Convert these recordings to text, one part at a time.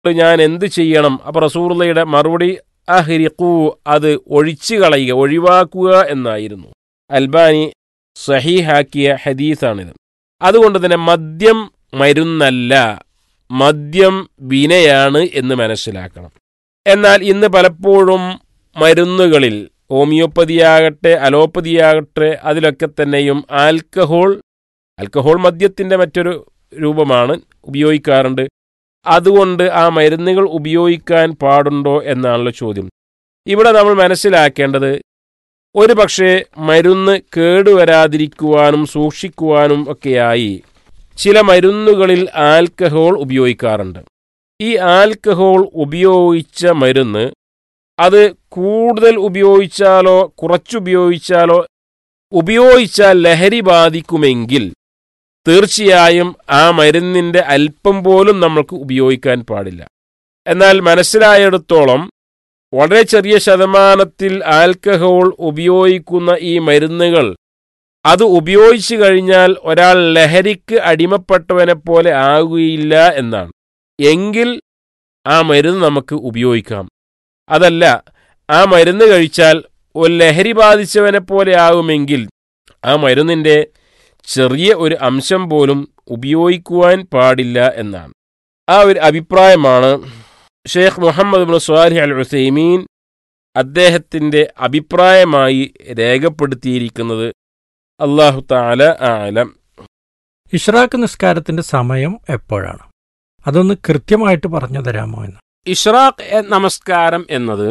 ഞാൻ എന്ത് ചെയ്യണം അപ്പോൾ റസൂറുള്ളയുടെ മറുപടി അഹ്രിഖു അത് ഒഴിച്ചു കളയുക ഒഴിവാക്കുക എന്നായിരുന്നു അൽബാനി സഹീഹാക്കിയ ഹദീസാണിത് അതുകൊണ്ട് തന്നെ മദ്യം മരുന്നല്ല മദ്യം വിനയാണ് എന്ന് മനസ്സിലാക്കണം എന്നാൽ ഇന്ന് പലപ്പോഴും മരുന്നുകളിൽ ഹോമിയോപ്പതിയാകട്ടെ അലോപ്പതിയാകട്ടെ അതിലൊക്കെ തന്നെയും ആൽക്കഹോൾ ആൽക്കഹോൾ മദ്യത്തിൻ്റെ മറ്റൊരു രൂപമാണ് ഉപയോഗിക്കാറുണ്ട് അതുകൊണ്ട് ആ മരുന്നുകൾ ഉപയോഗിക്കാൻ പാടുണ്ടോ എന്നാണല്ലോ ചോദ്യം ഇവിടെ നമ്മൾ മനസ്സിലാക്കേണ്ടത് ഒരു പക്ഷേ മരുന്ന് കേടുവരാതിരിക്കുവാനും സൂക്ഷിക്കുവാനും ഒക്കെയായി ചില മരുന്നുകളിൽ ആൽക്കഹോൾ ഉപയോഗിക്കാറുണ്ട് ഈ ആൽക്കഹോൾ ഉപയോഗിച്ച മരുന്ന് അത് കൂടുതൽ ഉപയോഗിച്ചാലോ കുറച്ചുപയോഗിച്ചാലോ ഉപയോഗിച്ചാൽ ലഹരി ബാധിക്കുമെങ്കിൽ തീർച്ചയായും ആ മരുന്നിൻ്റെ അല്പം പോലും നമ്മൾക്ക് ഉപയോഗിക്കാൻ പാടില്ല എന്നാൽ മനസ്സിലായിടത്തോളം വളരെ ചെറിയ ശതമാനത്തിൽ ആൽക്കഹോൾ ഉപയോഗിക്കുന്ന ഈ മരുന്നുകൾ അത് ഉപയോഗിച്ചു കഴിഞ്ഞാൽ ഒരാൾ ലഹരിക്ക് അടിമപ്പെട്ടവനെ പോലെ ആകുകയില്ല എന്നാണ് എങ്കിൽ ആ മരുന്ന് നമുക്ക് ഉപയോഗിക്കാം അതല്ല ആ മരുന്ന് കഴിച്ചാൽ ഒരു ലഹരി ബാധിച്ചവനെ പോലെ ആകുമെങ്കിൽ ആ മരുന്നിൻ്റെ ചെറിയ ഒരു അംശം പോലും ഉപയോഗിക്കുവാൻ പാടില്ല എന്നാണ് ആ ഒരു അഭിപ്രായമാണ് Sheikh Muhammad bin Salih al Uthaymeen അദ്ദേഹത്തിൻ്റെ അഭിപ്രായമായി രേഖപ്പെടുത്തിയിരിക്കുന്നത് അള്ളാഹു താല ആലം ഇഷ്റാഖ് നിസ്കാരത്തിന്റെ സമയം എപ്പോഴാണ് അതൊന്ന് കൃത്യമായിട്ട് പറഞ്ഞു തരാമോ എന്ന് ഇഷ്റാഖ് എ- നമസ്കാരം എന്നത്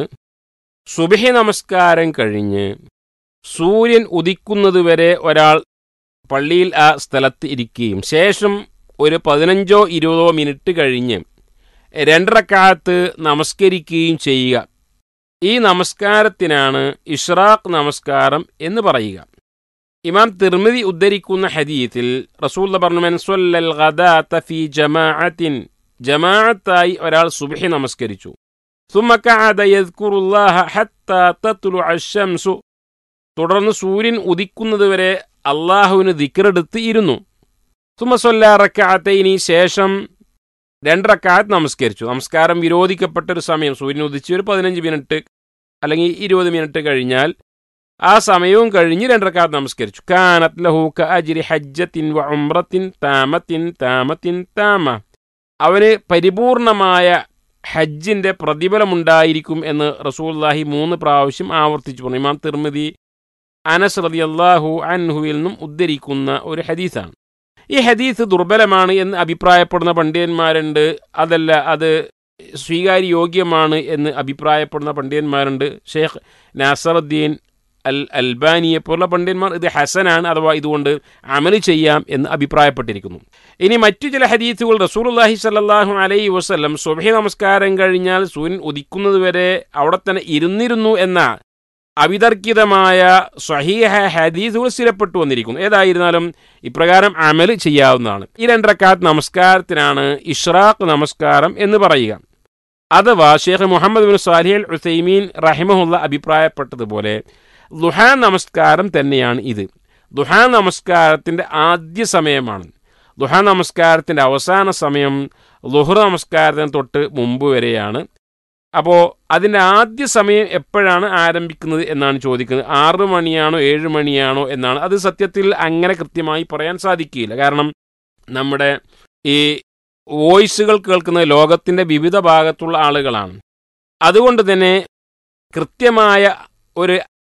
സുബഹി നമസ്കാരം കഴിഞ്ഞ് സൂര്യൻ ഉദിക്കുന്നതുവരെ ഒരാൾ പള്ളിയിൽ ആ സ്ഥലത്ത് ഇരിക്കുകയും ശേഷം ഒരു പതിനഞ്ചോ ഇരുപതോ മിനിറ്റ് കഴിഞ്ഞ് രണ്ടരക്കാലത്ത് നമസ്കരിക്കുകയും ചെയ്യുക ഈ നമസ്കാരത്തിനാണ് ഇഷ്റാഖ് നമസ്കാരം എന്ന് പറയുക ഇമാം തിർമിതി ഉദ്ധരിക്കുന്ന ഹദീത്തിൽ റസൂൽ പറഞ്ഞു "മൻ സ്വല്ലൽ ഗദാത ഫീ ജമാഅത്തിൻ ജമാഅത്തായി ഒരാൾ സുബ്ഹി നമസ്കരിച്ചു ثم قعد يذكر الله حتى تطلع الشمس തുടർന്ന് സൂര്യൻ ഉദിക്കുന്നതുവരെ അള്ളാഹുവിന് ദിക്റെടുത്ത് ഇരുന്നു ثم صلى ركعتين ശേഷം രണ്ട് റക്കാത്ത് നമസ്കരിച്ചു നമസ്കാരം വിരോധിക്കപ്പെട്ട ഒരു സമയം സൂര്യൻ ഉദിച്ച് ഒരു പതിനഞ്ച് മിനിറ്റ് അല്ലെങ്കിൽ ഇരുപത് മിനിറ്റ് കഴിഞ്ഞാൽ ആ സമയവും കഴിഞ്ഞ് രണ്ടരക്കാത്ത് നമസ്കരിച്ചു കാനത്ത് ലഹു അജിരി ഹജ്ജത്തിൻ വ ഉംറത്തിൻ താമത്തിൻ താമത്തിൻ താമ അവന് പരിപൂർണമായ ഹജ്ജിന്റെ പ്രതിഫലമുണ്ടായിരിക്കും എന്ന് റസൂല്ലാഹി മൂന്ന് പ്രാവശ്യം ആവർത്തിച്ചു പറഞ്ഞു ഇമാം തിർമിതി അനസ് റളിയല്ലാഹു അൻഹുവിൽ നിന്നും ഉദ്ധരിക്കുന്ന ഒരു ഹദീസാണ് ഈ ഹദീസ് ദുർബലമാണ് എന്ന് അഭിപ്രായപ്പെടുന്ന പണ്ഡിതന്മാരുണ്ട് അതല്ല അത് സ്വീകാര്യോഗ്യമാണ് എന്ന് അഭിപ്രായപ്പെടുന്ന പണ്ഡിതന്മാരുണ്ട് ഷെയ്ഖ് നാസറുദ്ദീൻ അൽ അൽബാനിയെ പോലുള്ള പണ്ഡിതന്മാർ ഇത് ഹസനാണ് അഥവാ ഇതുകൊണ്ട് അമല് ചെയ്യാം എന്ന് അഭിപ്രായപ്പെട്ടിരിക്കുന്നു ഇനി മറ്റു ചില ഹദീസുകൾ റസൂലുള്ളാഹി സ്വല്ലല്ലാഹു അലൈഹി വസല്ലം സുബഹി നമസ്കാരം കഴിഞ്ഞാൽ സൂര്യൻ ഉദിക്കുന്നതുവരെ അവിടെ തന്നെ ഇരുന്നിരുന്നു എന്ന അവിതർക്കിതമായ സ്വഹീഹ ഹദീസുകൾ സ്ഥിരപ്പെട്ടു വന്നിരിക്കുന്നു ഏതായിരുന്നാലും ഇപ്രകാരം അമല് ചെയ്യാവുന്നതാണ് ഈ രണ്ടരക്കാത്ത് നമസ്കാരത്തിനാണ് ഇഷ്റാഖ് നമസ്കാരം എന്ന് പറയുക അഥവാ Sheikh Muhammad bin Salih al Uthaymeen റഹിമഹുല്ല അഭിപ്രായപ്പെട്ടതുപോലെ ദുഹാ നമസ്കാരം തന്നെയാണ് ഇത് ദുഹാ നമസ്കാരത്തിൻ്റെ ആദ്യ സമയമാണ് ദുഹാ നമസ്കാരത്തിൻ്റെ അവസാന സമയം ലുഹർ നമസ്കാരത്തിന് തൊട്ട് മുമ്പ് വരെയാണ് അപ്പോൾ അതിൻ്റെ ആദ്യ സമയം എപ്പോഴാണ് ആരംഭിക്കുന്നത് എന്നാണ് ചോദിക്കുന്നത് ആറ് മണിയാണോ ഏഴ് മണിയാണോ എന്നാണ് അത് സത്യത്തിൽ അങ്ങനെ കൃത്യമായി പറയാൻ സാധിക്കില്ല കാരണം നമ്മുടെ ഈ വോയിസുകൾ കേൾക്കുന്നത് ലോകത്തിൻ്റെ വിവിധ ഭാഗത്തുള്ള ആളുകളാണ് അതുകൊണ്ട് തന്നെ കൃത്യമായ ഒരു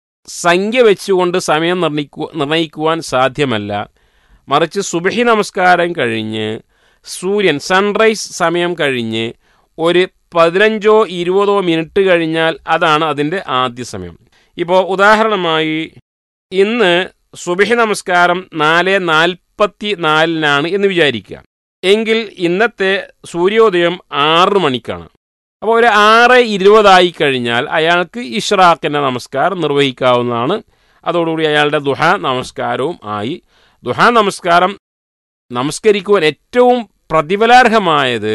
സംഖ്യ വെച്ചുകൊണ്ട് സമയം നിർണ്ണയിക്കു നിർണ്ണയിക്കുവാൻ സാധ്യമല്ല മറിച്ച് സുബഹി നമസ്കാരം കഴിഞ്ഞ് സൂര്യൻ സൺറൈസ് സമയം കഴിഞ്ഞ് ഒരു പതിനഞ്ചോ ഇരുപതോ മിനിറ്റ് കഴിഞ്ഞാൽ അതാണ് അതിൻ്റെ ആദ്യ സമയം ഇപ്പോൾ ഉദാഹരണമായി ഇന്ന് സുബഹി നമസ്കാരം നാല് നാൽപ്പത്തി നാലിനാണ് എന്ന് വിചാരിക്കുക എങ്കിൽ ഇന്നത്തെ സൂര്യോദയം ആറ് മണിക്കാണ് അപ്പോൾ ഒരു ആറ് ഇരുപതായി കഴിഞ്ഞാൽ അയാൾക്ക് ഇഷ്റാഖിൻ്റെ നമസ്കാരം നിർവഹിക്കാവുന്നതാണ് അതോടുകൂടി അയാളുടെ ദുഹ നമസ്കാരവും ആയി ദുഹ നമസ്കാരം നമസ്കരിക്കുവാൻ ഏറ്റവും പ്രതിഫലാർഹമായത്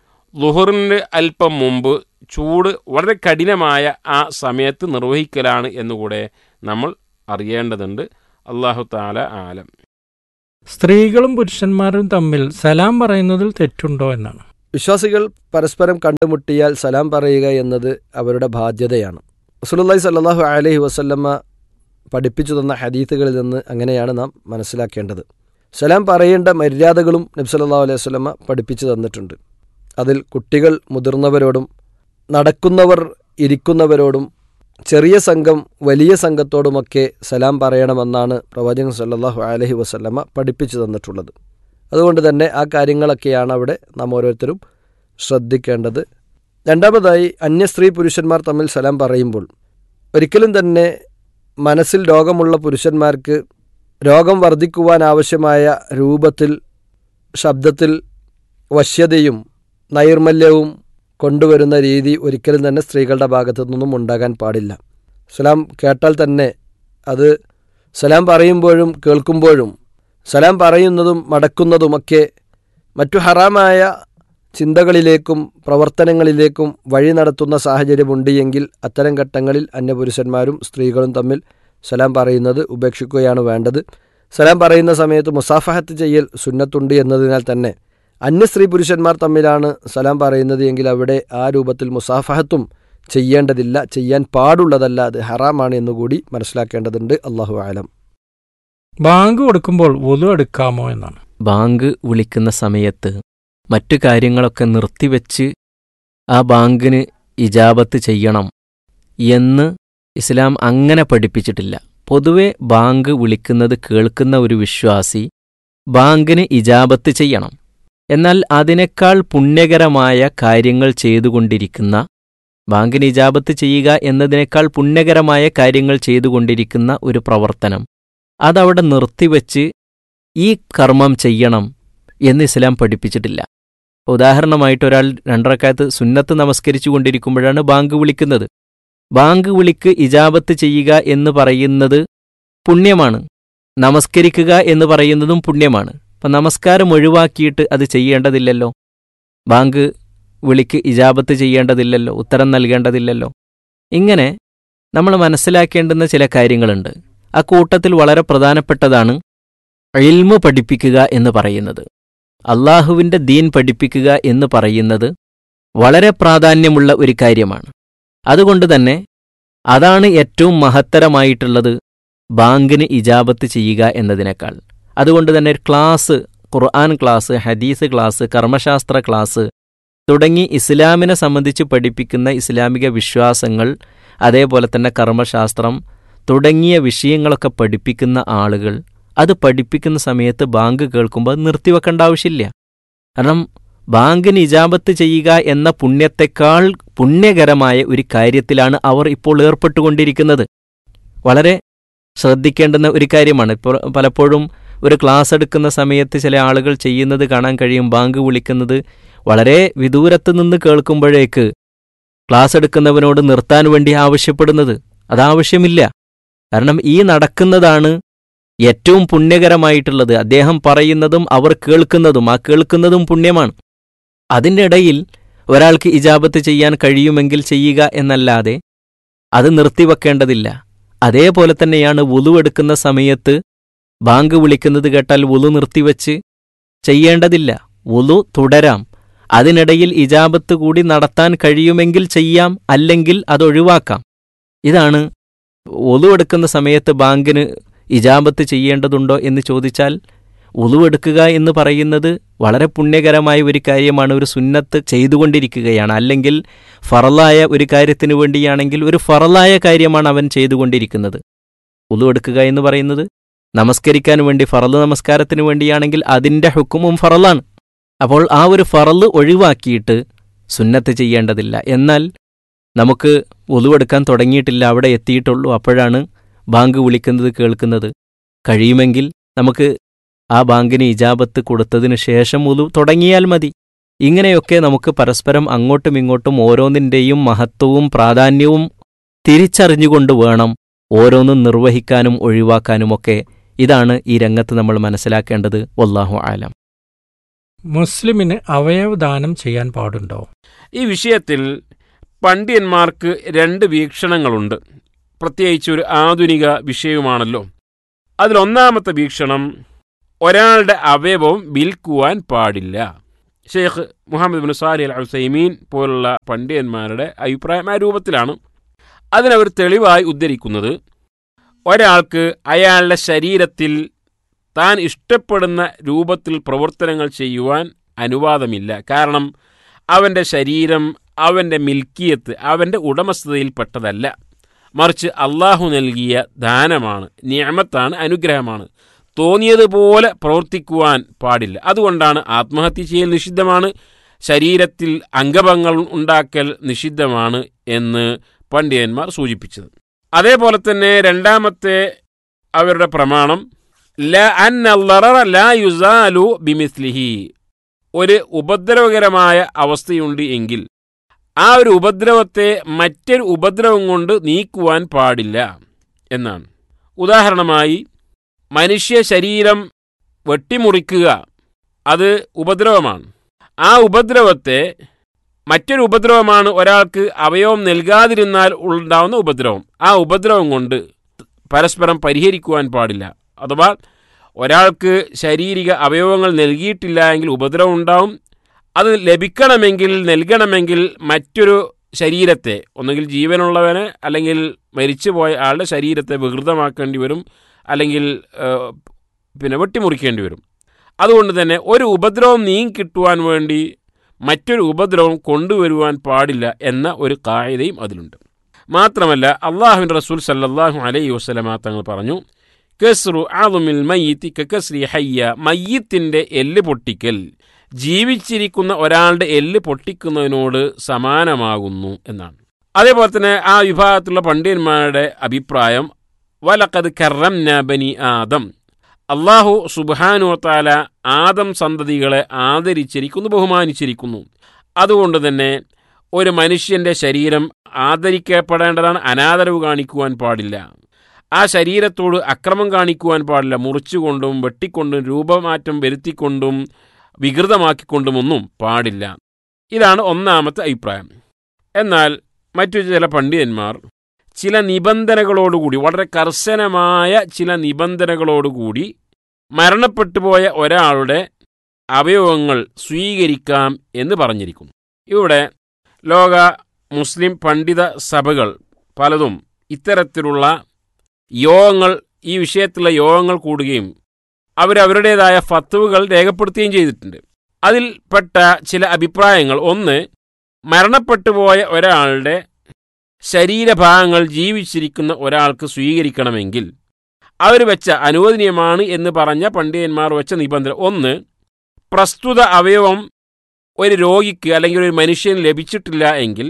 ലുഹറിന് അല്പം മുമ്പ് ചൂട് വളരെ കഠിനമായ ആ സമയത്ത് നിർവഹിക്കലാണ് എന്നുകൂടെ നമ്മൾ അറിയേണ്ടതുണ്ട് അള്ളാഹു താല ആലം സ്ത്രീകളും പുരുഷന്മാരും തമ്മിൽ സലാം പറയുന്നതിൽ തെറ്റുണ്ടോ എന്നാണ് വിശ്വാസികൾ പരസ്പരം കണ്ടുമുട്ടിയാൽ സലാം പറയുക എന്നത് അവരുടെ ബാധ്യതയാണ് റസൂലുള്ളാഹി സല്ലല്ലാഹു അലൈഹി വസല്ലമ്മ പഠിപ്പിച്ചു തന്ന ഹദീത്തുകളിൽ നിന്ന് അങ്ങനെയാണ് നാം മനസ്സിലാക്കേണ്ടത് സലാം പറയേണ്ട മര്യാദകളും നബി സല്ലല്ലാഹു അലൈഹി വസല്ലമ്മ പഠിപ്പിച്ചു തന്നിട്ടുണ്ട് അതിൽ കുട്ടികൾ മുതിർന്നവരോടും നടക്കുന്നവർ ഇരിക്കുന്നവരോടും ചെറിയ സംഘം വലിയ സംഘത്തോടുമൊക്കെ സലാം പറയണമെന്നാണ് പ്രവാചകൻ സല്ലല്ലാഹു അലൈഹി വസല്ലമ്മ പഠിപ്പിച്ചു തന്നിട്ടുള്ളത് അതുകൊണ്ട് തന്നെ ആ കാര്യങ്ങളൊക്കെയാണ് അവിടെ നാം ഓരോരുത്തരും ശ്രദ്ധിക്കേണ്ടത് രണ്ടാമതായി അന്യ സ്ത്രീ പുരുഷന്മാർ തമ്മിൽ സലാം പറയുമ്പോൾ ഒരിക്കലും തന്നെ മനസ്സിൽ രോഗമുള്ള പുരുഷന്മാർക്ക് രോഗം വർദ്ധിക്കുവാൻ ആവശ്യമായ രൂപത്തിൽ ശബ്ദത്തിൽ വശ്യതയും നൈർമല്യവും കൊണ്ടുവരുന്ന രീതി ഒരിക്കലും തന്നെ സ്ത്രീകളുടെ ഭാഗത്തു നിന്നും ഉണ്ടാകാൻ പാടില്ല സലാം കേട്ടാൽ തന്നെ അത് സലാം പറയുമ്പോഴും കേൾക്കുമ്പോഴും സലാം പറയുന്നതും മടക്കുന്നതുമൊക്കെ മറ്റു ഹറാമായ ചിന്തകളിലേക്കും പ്രവർത്തനങ്ങളിലേക്കും വഴി നടത്തുന്ന സാഹചര്യമുണ്ട് എങ്കിൽ അത്തരം ഘട്ടങ്ങളിൽ അന്യപുരുഷന്മാരും സ്ത്രീകളും തമ്മിൽ സലാം പറയുന്നത് ഉപേക്ഷിക്കുകയാണ് വേണ്ടത് സലാം പറയുന്ന സമയത്ത് മുസാഫഹത്ത് ചെയ്യൽ സുന്നത്തുണ്ട് എന്നതിനാൽ തന്നെ അന്യ സ്ത്രീ പുരുഷന്മാർ തമ്മിലാണ് സലാം പറയുന്നത് എങ്കിൽ അവിടെ ആ രൂപത്തിൽ മുസാഫഹത്തും ചെയ്യേണ്ടതില്ല ചെയ്യാൻ പാടുള്ളതല്ല അത് ഹറാമാണ് എന്നുകൂടി മനസ്സിലാക്കേണ്ടതുണ്ട് അള്ളാഹു ആലം ബാങ്ക് കൊടുക്കുമ്പോൾ ഒതു എടുക്കാമോ എന്നാണ് ബാങ്ക് വിളിക്കുന്ന സമയത്ത് മറ്റു കാര്യങ്ങളൊക്കെ നിർത്തിവെച്ച് ആ ബാങ്കിന് ഇജാബത്ത് ചെയ്യണം എന്ന് ഇസ്ലാം അങ്ങനെ പഠിപ്പിച്ചിട്ടില്ല പൊതുവെ ബാങ്ക് വിളിക്കുന്നത് കേൾക്കുന്ന ഒരു വിശ്വാസി ബാങ്കിന് ഇജാബത്ത് ചെയ്യണം എന്നാൽ അതിനേക്കാൾ പുണ്യകരമായ കാര്യങ്ങൾ ചെയ്തുകൊണ്ടിരിക്കുന്ന ബാങ്കിന് ഇജാബത്ത് ചെയ്യുക എന്നതിനേക്കാൾ പുണ്യകരമായ കാര്യങ്ങൾ ചെയ്തുകൊണ്ടിരിക്കുന്ന ഒരു പ്രവർത്തനം അതവിടെ നിർത്തിവെച്ച് ഈ കർമ്മം ചെയ്യണം എന്ന് ഇസ്ലാം പഠിപ്പിച്ചിട്ടില്ല ഉദാഹരണമായിട്ട് ഒരാൾ രണ്ടരക്കാലത്ത് സുന്നത്ത് നമസ്കരിച്ചു കൊണ്ടിരിക്കുമ്പോഴാണ് ബാങ്ക് വിളിക്കുന്നത് ബാങ്ക് വിളിക്ക് ഇജാബത്ത് ചെയ്യുക എന്ന് പറയുന്നത് പുണ്യമാണ് നമസ്കരിക്കുക എന്ന് പറയുന്നതും പുണ്യമാണ് അപ്പം നമസ്കാരം ഒഴിവാക്കിയിട്ട് അത് ചെയ്യേണ്ടതില്ലല്ലോ ബാങ്ക് വിളിക്ക് ഇജാബത്ത് ചെയ്യേണ്ടതില്ലല്ലോ ഉത്തരം നൽകേണ്ടതില്ലല്ലോ ഇങ്ങനെ നമ്മൾ മനസ്സിലാക്കേണ്ടുന്ന ചില കാര്യങ്ങളുണ്ട് ആ കൂട്ടത്തിൽ വളരെ പ്രധാനപ്പെട്ടതാണ് ഇൽമു പഠിപ്പിക്കുക എന്ന് പറയുന്നത് അള്ളാഹുവിൻ്റെ ദീൻ പഠിപ്പിക്കുക എന്ന് പറയുന്നത് വളരെ പ്രാധാന്യമുള്ള ഒരു കാര്യമാണ് അതുകൊണ്ട് തന്നെ അതാണ് ഏറ്റവും മഹത്തരമായിട്ടുള്ളത് ബാങ്കിന് ഇജാബത്ത് ചെയ്യുക എന്നതിനേക്കാൾ അതുകൊണ്ട് തന്നെ ഒരു ക്ലാസ് ഖുർആൻ ക്ലാസ് ഹദീസ് ക്ലാസ് കർമ്മശാസ്ത്ര ക്ലാസ് തുടങ്ങി ഇസ്ലാമിനെ സംബന്ധിച്ച് പഠിപ്പിക്കുന്ന ഇസ്ലാമിക വിശ്വാസങ്ങൾ അതേപോലെ തന്നെ കർമ്മശാസ്ത്രം തുടങ്ങിയ വിഷയങ്ങളൊക്കെ പഠിപ്പിക്കുന്ന ആളുകൾ അത് പഠിപ്പിക്കുന്ന സമയത്ത് ബാങ്ക് കേൾക്കുമ്പോൾ നിർത്തിവെക്കേണ്ട ആവശ്യമില്ല കാരണം ബാങ്കിന് ഇജാബത്ത് ചെയ്യുക എന്ന പുണ്യത്തെക്കാൾ പുണ്യകരമായ ഒരു കാര്യത്തിലാണ് അവർ ഇപ്പോൾ ഏർപ്പെട്ടുകൊണ്ടിരിക്കുന്നത് വളരെ ശ്രദ്ധിക്കേണ്ടുന്ന ഒരു കാര്യമാണ് ഇപ്പോൾ പലപ്പോഴും ഒരു ക്ലാസ് എടുക്കുന്ന സമയത്ത് ചില ആളുകൾ ചെയ്യുന്നത് കാണാൻ കഴിയും ബാങ്ക് വിളിക്കുന്നത് വളരെ വിദൂരത്ത് നിന്ന് കേൾക്കുമ്പോഴേക്ക് ക്ലാസ് എടുക്കുന്നവനോട് നിർത്താൻ വേണ്ടി ആവശ്യപ്പെടുന്നത് അതാവശ്യമില്ല കാരണം ഈ നടക്കുന്നതാണ് ഏറ്റവും പുണ്യകരമായിട്ടുള്ളത് അദ്ദേഹം പറയുന്നതും അവർ കേൾക്കുന്നതും ആ കേൾക്കുന്നതും പുണ്യമാണ് അതിൻ്റെ ഇടയിൽ ഒരാൾക്ക് ഇജാബത്ത് ചെയ്യാൻ കഴിയുമെങ്കിൽ ചെയ്യുക എന്നല്ലാതെ അത് നിർത്തിവെക്കേണ്ടതില്ല അതേപോലെ തന്നെയാണ് വുളു എടുക്കുന്ന സമയത്ത് ബാങ്ക് വിളിക്കുന്നത് കേട്ടാൽ വുളു നിർത്തിവെച്ച് ചെയ്യേണ്ടതില്ല വുളു തുടരാം അതിനിടയിൽ ഇജാബത്ത് കൂടി നടത്താൻ കഴിയുമെങ്കിൽ ചെയ്യാം അല്ലെങ്കിൽ അതൊഴിവാക്കാം ഇതാണ് ഒലുവെടുക്കുന്ന സമയത്ത് ബാങ്കിന് ഇജാബത്ത് ചെയ്യേണ്ടതുണ്ടോ എന്ന് ചോദിച്ചാൽ ഉളുവെടുക്കുക എന്ന് പറയുന്നത് വളരെ പുണ്യകരമായ ഒരു കാര്യമാണ് ഒരു സുന്നത്ത് ചെയ്തുകൊണ്ടിരിക്കുകയാണ് അല്ലെങ്കിൽ ഫറലായ ഒരു കാര്യത്തിന് വേണ്ടിയാണെങ്കിൽ ഒരു ഫറലായ കാര്യമാണ് അവൻ ചെയ്തുകൊണ്ടിരിക്കുന്നത് ഉളുവെടുക്കുക എന്ന് പറയുന്നത് നമസ്കരിക്കാൻ വേണ്ടി ഫറല് നമസ്കാരത്തിന് വേണ്ടിയാണെങ്കിൽ അതിൻ്റെ ഹുക്കുമും ഫറലാണ് അപ്പോൾ ആ ഒരു ഫറല് ഒഴിവാക്കിയിട്ട് സുന്നത്ത് ചെയ്യേണ്ടതില്ല എന്നാൽ നമുക്ക് ഒലുവെടുക്കാൻ തുടങ്ങിയിട്ടില്ല അവിടെ എത്തിയിട്ടുള്ളൂ അപ്പോഴാണ് ബാങ്ക് വിളിക്കുന്നത് കേൾക്കുന്നത് കഴിയുമെങ്കിൽ നമുക്ക് ആ ബാങ്കിന് ഇജാബത്ത് കൊടുത്തതിനു ശേഷം ഉലു തുടങ്ങിയാൽ മതി ഇങ്ങനെയൊക്കെ നമുക്ക് പരസ്പരം അങ്ങോട്ടും ഇങ്ങോട്ടും ഓരോന്നിൻ്റെയും മഹത്വവും പ്രാധാന്യവും തിരിച്ചറിഞ്ഞുകൊണ്ട് വേണം ഓരോന്നും നിർവഹിക്കാനും ഒഴിവാക്കാനുമൊക്കെ ഇതാണ് ഈ രംഗത്ത് നമ്മൾ മനസ്സിലാക്കേണ്ടത് വല്ലാഹു ആലം മുസ്ലിമിന് അവയവദാനം ചെയ്യാൻ പാടുണ്ടോ ഈ വിഷയത്തിൽ പണ്ഡിതന്മാർക്ക് രണ്ട് വീക്ഷണങ്ങളുണ്ട് പ്രത്യേകിച്ച് ഒരു ആധുനിക വിഷയവുമാണല്ലോ അതിലൊന്നാമത്തെ വീക്ഷണം ഒരാളുടെ അവയവം വിൽക്കുവാൻ പാടില്ല ഷെയ്ഖ് മുഹമ്മദ് ബിൻ സാരി അൽ ഹുസൈമീൻ പോലുള്ള പണ്ഡിതന്മാരുടെ അഭിപ്രായം ആ രൂപത്തിലാണ് അതിനവർ തെളിവായി ഉദ്ധരിക്കുന്നത് ഒരാൾക്ക് അയാളുടെ ശരീരത്തിൽ താൻ ഇഷ്ടപ്പെടുന്ന രൂപത്തിൽ പ്രവർത്തനങ്ങൾ ചെയ്യുവാൻ അനുവാദമില്ല കാരണം അവൻ്റെ ശരീരം അവൻ്റെ മിൽക്കിയത്ത് അവൻ്റെ ഉടമസ്ഥതയിൽപ്പെട്ടതല്ല മറിച്ച് അള്ളാഹു നൽകിയ ദാനമാണ് നിയമത്താണ് അനുഗ്രഹമാണ് തോന്നിയതുപോലെ പ്രവർത്തിക്കുവാൻ പാടില്ല അതുകൊണ്ടാണ് ആത്മഹത്യ ചെയ്യൽ നിഷിദ്ധമാണ് ശരീരത്തിൽ അംഗഭംഗങ്ങൾ ഉണ്ടാക്കൽ നിഷിദ്ധമാണ് എന്ന് പണ്ഡിതന്മാർ സൂചിപ്പിച്ചത് അതേപോലെ തന്നെ രണ്ടാമത്തെ അവരുടെ പ്രമാണം ല അന്നറ ലാ യുസാലു ബിമിസ്ലിഹി ഒരു ഉപദ്രവകരമായ അവസ്ഥയുണ്ട് എങ്കിൽ ആ ഒരു ഉപദ്രവത്തെ മറ്റൊരു ഉപദ്രവം കൊണ്ട് നീക്കുവാൻ പാടില്ല എന്നാണ് ഉദാഹരണമായി മനുഷ്യ ശരീരം വെട്ടിമുറിക്കുക അത് ഉപദ്രവമാണ് ആ ഉപദ്രവത്തെ മറ്റൊരു ഉപദ്രവമാണ് ഒരാൾക്ക് അവയവം നൽകാതിരുന്നാൽ ഉണ്ടാവുന്ന ഉപദ്രവം ആ ഉപദ്രവം കൊണ്ട് പരസ്പരം പരിഹരിക്കുവാൻ പാടില്ല അഥവാ ഒരാൾക്ക് ശാരീരിക അവയവങ്ങൾ നൽകിയിട്ടില്ല എങ്കിൽ ഉപദ്രവം ഉണ്ടാവും അത് ലഭിക്കണമെങ്കിൽ നൽകണമെങ്കിൽ മറ്റൊരു ശരീരത്തെ ഒന്നുകിൽ ജീവനുള്ളവനെ അല്ലെങ്കിൽ മരിച്ചുപോയ ആളുടെ ശരീരത്തെ വികൃതമാക്കേണ്ടി വരും അല്ലെങ്കിൽ ഏഹ്, പിന്നെ വെട്ടിമുറിക്കേണ്ടി വരും അതുകൊണ്ട് തന്നെ ഒരു ഉപദ്രവം നീങ്ങിക്കിട്ടുവാൻ വേണ്ടി മറ്റൊരു ഉപദ്രവം കൊണ്ടുവരുവാൻ പാടില്ല എന്ന ഒരു കായതയും അതിലുണ്ട് മാത്രമല്ല അള്ളാഹുവിൻ റസൂൽ സല്ലല്ലാഹു അലൈഹി വസല്ലമ തങ്ങൾ പറഞ്ഞു കസ്റു ആളുമിൽ മയ്യത്തി കസ്രി ഹയ്യ മയ്യത്തിൻ്റെ എല്ല് പൊട്ടിക്കൽ ജീവിച്ചിരിക്കുന്ന ഒരാളുടെ എല്ല് പൊട്ടിക്കുന്നതിനോട് സമാനമാകുന്നു എന്നാണ് അതേപോലെ തന്നെ ആ വിഭാഗത്തിലുള്ള പണ്ഡിതന്മാരുടെ അഭിപ്രായം വലക്കത് കറം ബനി ആദം അള്ളാഹു സുബാനു താല ആദം സന്തതികളെ ആദരിച്ചിരിക്കുന്നു ബഹുമാനിച്ചിരിക്കുന്നു അതുകൊണ്ട് തന്നെ ഒരു മനുഷ്യന്റെ ശരീരം ആദരിക്കപ്പെടേണ്ടതാണ് അനാദരവ് കാണിക്കുവാൻ പാടില്ല ആ ശരീരത്തോട് അക്രമം കാണിക്കുവാൻ പാടില്ല മുറിച്ചുകൊണ്ടും വെട്ടിക്കൊണ്ടും രൂപമാറ്റം വരുത്തിക്കൊണ്ടും വികൃതമാക്കിക്കൊണ്ടുമൊന്നും പാടില്ല ഇതാണ് ഒന്നാമത്തെ അഭിപ്രായം എന്നാൽ മറ്റു ചില പണ്ഡിതന്മാർ ചില നിബന്ധനകളോടുകൂടി വളരെ കർശനമായ ചില നിബന്ധനകളോടുകൂടി മരണപ്പെട്ടുപോയ ഒരാളുടെ അവയവങ്ങൾ സ്വീകരിക്കാം എന്ന് പറഞ്ഞിരിക്കുന്നു ഇവിടെ ലോക മുസ്ലിം പണ്ഡിത സഭകൾ പലതും ഇത്തരത്തിലുള്ള യോഗങ്ങൾ ഈ വിഷയത്തിലുള്ള യോഗങ്ങൾ കൂടുകയും അവരവരുടേതായ ഫത്തുവകൾ രേഖപ്പെടുത്തുകയും ചെയ്തിട്ടുണ്ട് അതിൽപ്പെട്ട ചില അഭിപ്രായങ്ങൾ ഒന്ന് മരണപ്പെട്ടുപോയ ഒരാളുടെ ശരീരഭാഗങ്ങൾ ജീവിച്ചിരിക്കുന്ന ഒരാൾക്ക് സ്വീകരിക്കണമെങ്കിൽ അവർ വെച്ച അനുവദനീയമാണ് എന്ന് പറഞ്ഞ പണ്ഡിതന്മാർ വെച്ച നിബന്ധന ഒന്ന് പ്രസ്തുത അവയവം ഒരു രോഗിക്ക് അല്ലെങ്കിൽ ഒരു മനുഷ്യന് ലഭിച്ചിട്ടില്ല എങ്കിൽ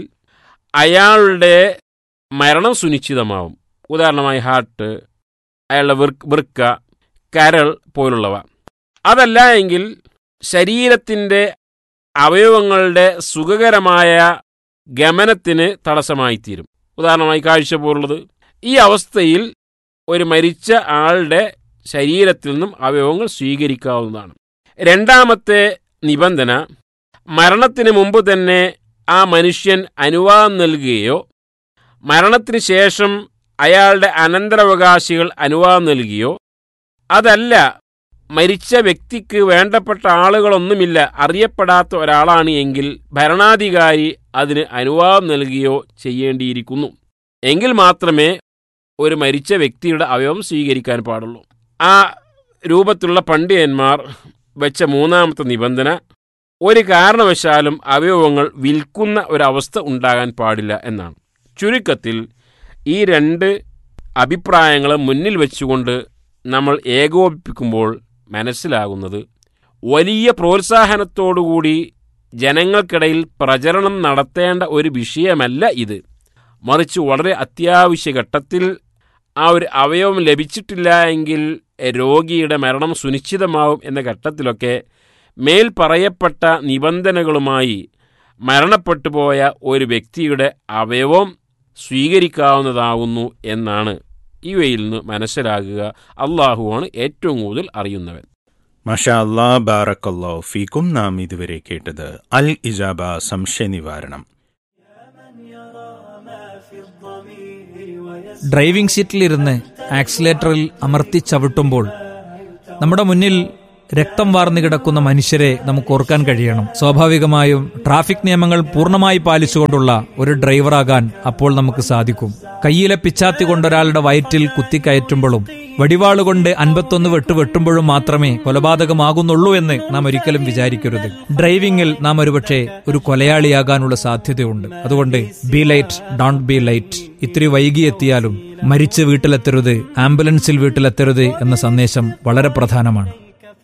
അയാളുടെ മരണം സുനിശ്ചിതമാവും ഉദാഹരണമായി ഹാർട്ട് അയാളുടെ വൃക്ക് വൃക്ക കരൾ പോലുള്ളവ അതല്ല എങ്കിൽ ശരീരത്തിൻ്റെ അവയവങ്ങളുടെ സുഖകരമായ ഗമനത്തിന് തടസ്സമായിത്തീരും ഉദാഹരണമായി കാഴ്ച പോലുള്ളത് ഈ അവസ്ഥയിൽ ഒരു മരിച്ച ആളുടെ ശരീരത്തിൽ നിന്നും അവയവങ്ങൾ സ്വീകരിക്കാവുന്നതാണ് രണ്ടാമത്തെ നിബന്ധന മരണത്തിന് മുമ്പ് തന്നെ ആ മനുഷ്യൻ അനുവാദം നൽകുകയോ മരണത്തിന് ശേഷം അയാളുടെ അനന്തരാവകാശികൾ അനുവാദം നൽകുകയോ അതല്ല മരിച്ച വ്യക്തിക്ക് വേണ്ടപ്പെട്ട ആളുകളൊന്നുമില്ല അറിയപ്പെടാത്ത ഒരാളാണ് എങ്കിൽ ഭരണാധികാരി അതിന് അനുവാദം നൽകുകയോ ചെയ്യേണ്ടിയിരിക്കുന്നു എങ്കിൽ മാത്രമേ ഒരു മരിച്ച വ്യക്തിയുടെ അവയവം സ്വീകരിക്കാൻ പാടുള്ളൂ ആ രൂപത്തിലുള്ള പണ്ഡിതന്മാർ വെച്ച മൂന്നാമത്തെ നിബന്ധന ഒരു കാരണവശാലും അവയവങ്ങൾ വിൽക്കുന്ന ഒരവസ്ഥ ഉണ്ടാകാൻ പാടില്ല എന്നാണ് ചുരുക്കത്തിൽ ഈ രണ്ട് അഭിപ്രായങ്ങളെ മുന്നിൽ വെച്ചുകൊണ്ട് നമ്മൾ ഏകോപിപ്പിക്കുമ്പോൾ മനസ്സിലാകുന്നത് വലിയ പ്രോത്സാഹനത്തോടുകൂടി ജനങ്ങൾക്കിടയിൽ പ്രചരണം നടത്തേണ്ട ഒരു വിഷയമല്ല ഇത് മറിച്ച് വളരെ അത്യാവശ്യ ഘട്ടത്തിൽ ആ ഒരു അവയവം ലഭിച്ചിട്ടില്ല എങ്കിൽ രോഗിയുടെ മരണം സുനിശ്ചിതമാവും എന്ന ഘട്ടത്തിലൊക്കെ മേൽ പറയപ്പെട്ട നിബന്ധനകളുമായി മരണപ്പെട്ടുപോയ ഒരു വ്യക്തിയുടെ അവയവം സ്വീകരിക്കാവുന്നതാവുന്നു എന്നാണ് ഇവയിൽ നിന്ന് മനസ്സിലാകുക അള്ളാഹുവാണ് ഏറ്റവും കൂടുതൽ അറിയുന്നവൻ മഷാ അല്ലാ ബാറക്കല്ലോ ഫീക്കും നാം ഇതുവരെ കേട്ടത് അൽ ഇജാബ സംശയ നിവാരണം ഡ്രൈവിംഗ് സീറ്റിലിരുന്ന് ആക്സിലേറ്ററിൽ അമർത്തി ചവിട്ടുമ്പോൾ നമ്മുടെ മുന്നിൽ രക്തം വാർന്നു കിടക്കുന്ന മനുഷ്യരെ നമുക്ക് ഓർക്കാൻ കഴിയണം സ്വാഭാവികമായും ട്രാഫിക് നിയമങ്ങൾ പൂർണ്ണമായി പാലിച്ചുകൊണ്ടുള്ള ഒരു ഡ്രൈവറാകാൻ അപ്പോൾ നമുക്ക് സാധിക്കും കയ്യിലെ പിച്ചാത്തി കൊണ്ടൊരാളുടെ വയറ്റിൽ കുത്തിക്കയറ്റുമ്പോഴും വടിവാളുകൊണ്ട് അൻപത്തൊന്ന് വെട്ട് വെട്ടുമ്പോഴും മാത്രമേ കൊലപാതകമാകുന്നുള്ളൂ എന്ന് നാം ഒരിക്കലും വിചാരിക്കരുത് ഡ്രൈവിംഗിൽ നാം ഒരുപക്ഷെ ഒരു കൊലയാളിയാകാനുള്ള സാധ്യതയുണ്ട് അതുകൊണ്ട് be late don't be late ഇത്തിരി വൈകിയെത്തിയാലും മരിച്ച് വീട്ടിലെത്തരുത് ആംബുലൻസിൽ വീട്ടിലെത്തരുത് എന്ന സന്ദേശം വളരെ പ്രധാനമാണ്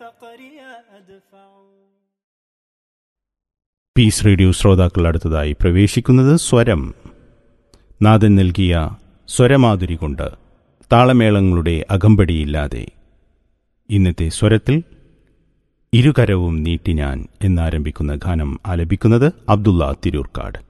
പീസ് റേഡിയോ ശ്രോതാക്കൾ അടുത്തതായി പ്രവേശിക്കുന്നത് സ്വരം നാഥൻ നൽകിയ സ്വരമാധുരി കൊണ്ട് താളമേളങ്ങളുടെ അകമ്പടിയില്ലാതെ ഇന്നത്തെ സ്വരത്തിൽ ഇരുകരവും നീട്ടി ഞാൻ എന്നാരംഭിക്കുന്ന ഗാനം ആലപിക്കുന്നത് അബ്ദുള്ള തിരൂർക്കാട്